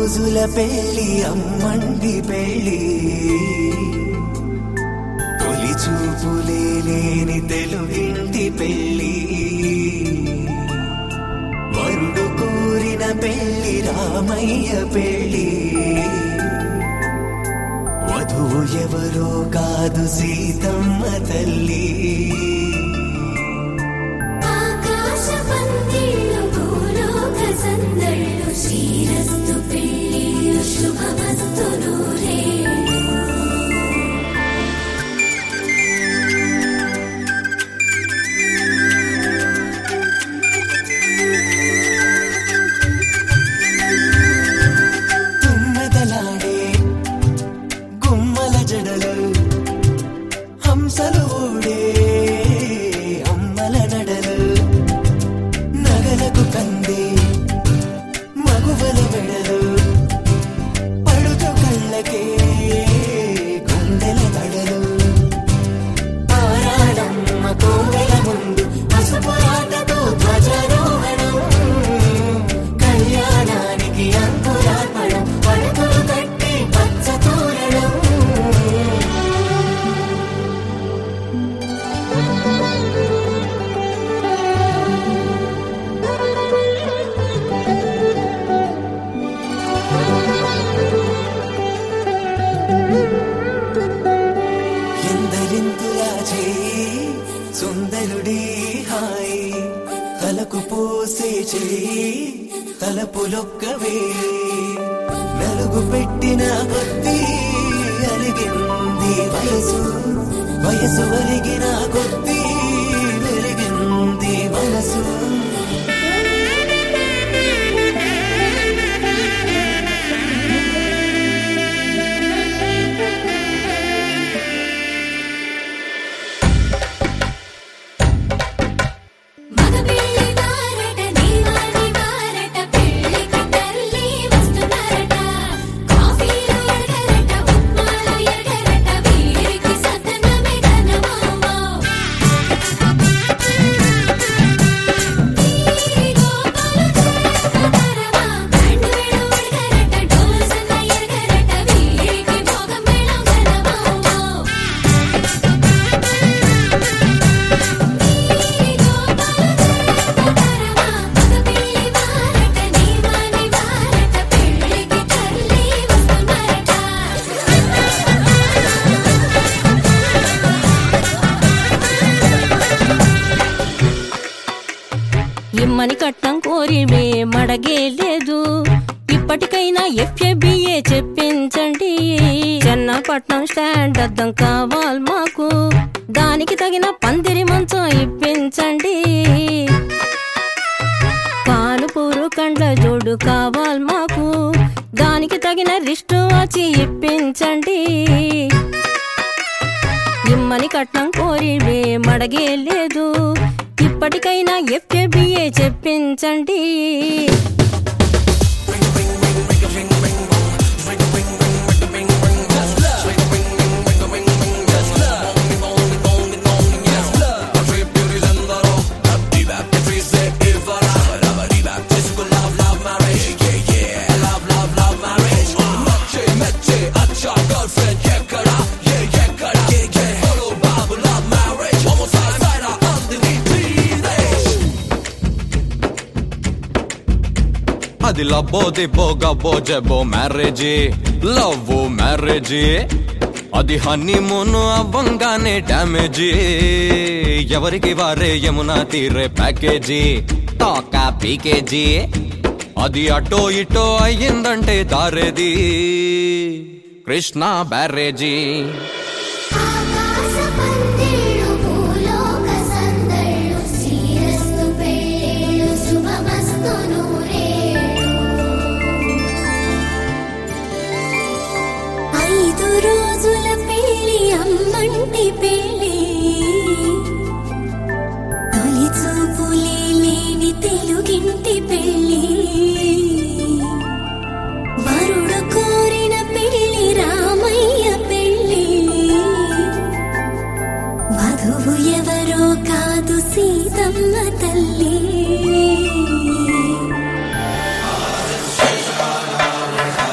రోజుల పెళ్లి అమ్మండి పెళ్లి తొలి చూపులే లేని తెలుగింటి పెళ్లి వరుడు కోరిన పెళ్లి రామయ్య పెళ్లి వధువు ఎవరో కాదు సీతమ్మ తల్లి ఆకాశ పందిళ్ళు భూలోక సందళ్ళు శ్రీరస్తు పెళ్ళిళ్ళు శుభమస్తు నూరేళ్ళు తుమ్మెదలాడే గుమ్మల జడలు హంసలు ఊడే అమ్మల నడలు నగలకు కంది మగువల మెడలు పడుతు కళ్ళకే గుండెల తడలు ఆరాడమ్మ కోవెల ముందు పసుపు రాతతో ధ్వజారోహణం కళ్యాణానికి అంకురార్పణం పడకలు కట్టి పచ్చ తోరణం ఎందరింతులా చేయి సుందరుడి హాయి తలకు పోసే చేయి తలపులొక్కవే నలుగు పెట్టిన కొద్దీ అలిగింది వయసు వయసు ఒలిగిన కొద్దీ వెలిగింది మనసు మగ పెళ్లి వారట దీవాని వారట పెళ్లికి తల్లి వస్తున్నారట కాఫీలు ఎరగరట ఉప్మాలు ఎరగరట వీరికి సతనమే ఘనమామో ఈ గోపాలు చేస్తారమా బండు వేడు ఎరగరట డోలు సన్న ఎరగరట వీరికి భోగం మేళం ఘనమామో ఇమ్మని కట్నం కోరివే మడగే లేదు ఇప్పటికైనా ఎఫ్ఏబిఏ చెప్పించండి చెన్నపట్నం స్టాండ్ అద్దం కావాలి మాకు దానికి తగిన పందిరి మంచం ఇప్పించండి పానుపూరు కండ్ల జోడు కావాలి మాకు దానికి తగిన రిస్ట్ వచ్చి ఇప్పించండి ఇమ్మని కట్నం కోరివే మడగే లేదు ఇప్పటికైనా ఎఫ్ఏబిఏ చెప్పించండి అది లబ్బో దిబ్బో గబ్బో జబ్బో మ్యారేజీ లవ్ మ్యారేజీ అది హనీమూన్ అవ్వంగానే డ్యామేజీ ఎవరికి వారే యమునా తీరే ప్యాకేజీ టాకా పీకేజీ అది అటో ఇటో అయ్యిందంటే దారేది కృష్ణ బ్యారేజీ ఆకాశ పందిళ్ళు భూలోక సందళ్ళు శ్రీరస్తు పెళ్ళిళ్ళు శుభమస్తు నూరేళ్ళు ఐదు రోజుల పెళ్లి అమ్మంటి పెళ్లి తొలి చూపులే లేని తెలుగింటి పెళ్లి వరుడు కోరిన పెళ్లి రామయ్య పెళ్లి వధువు ఎవరో కాదు సీతమ్మ తల్లి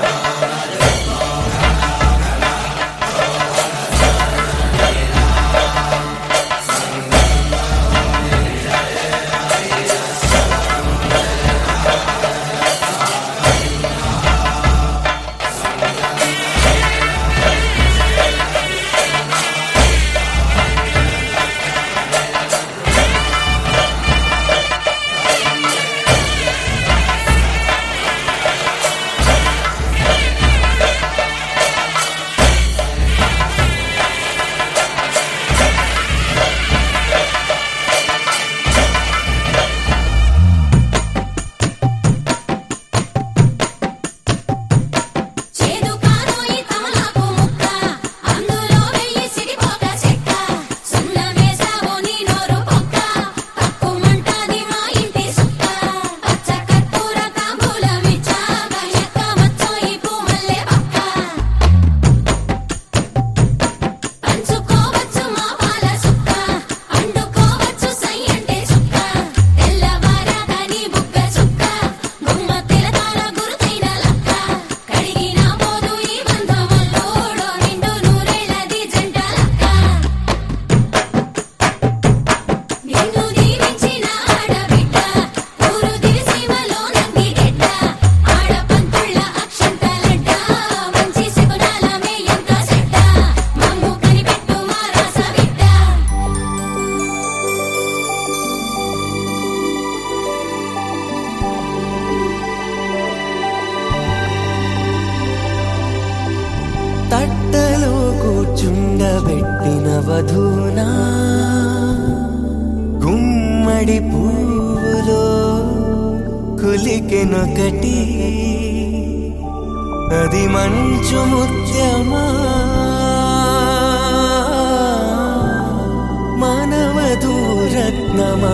మధునా గుమ్మడి పువ్వులో కులికెనొకటి అది మంచు ముత్యమా మానవధూరత్నమా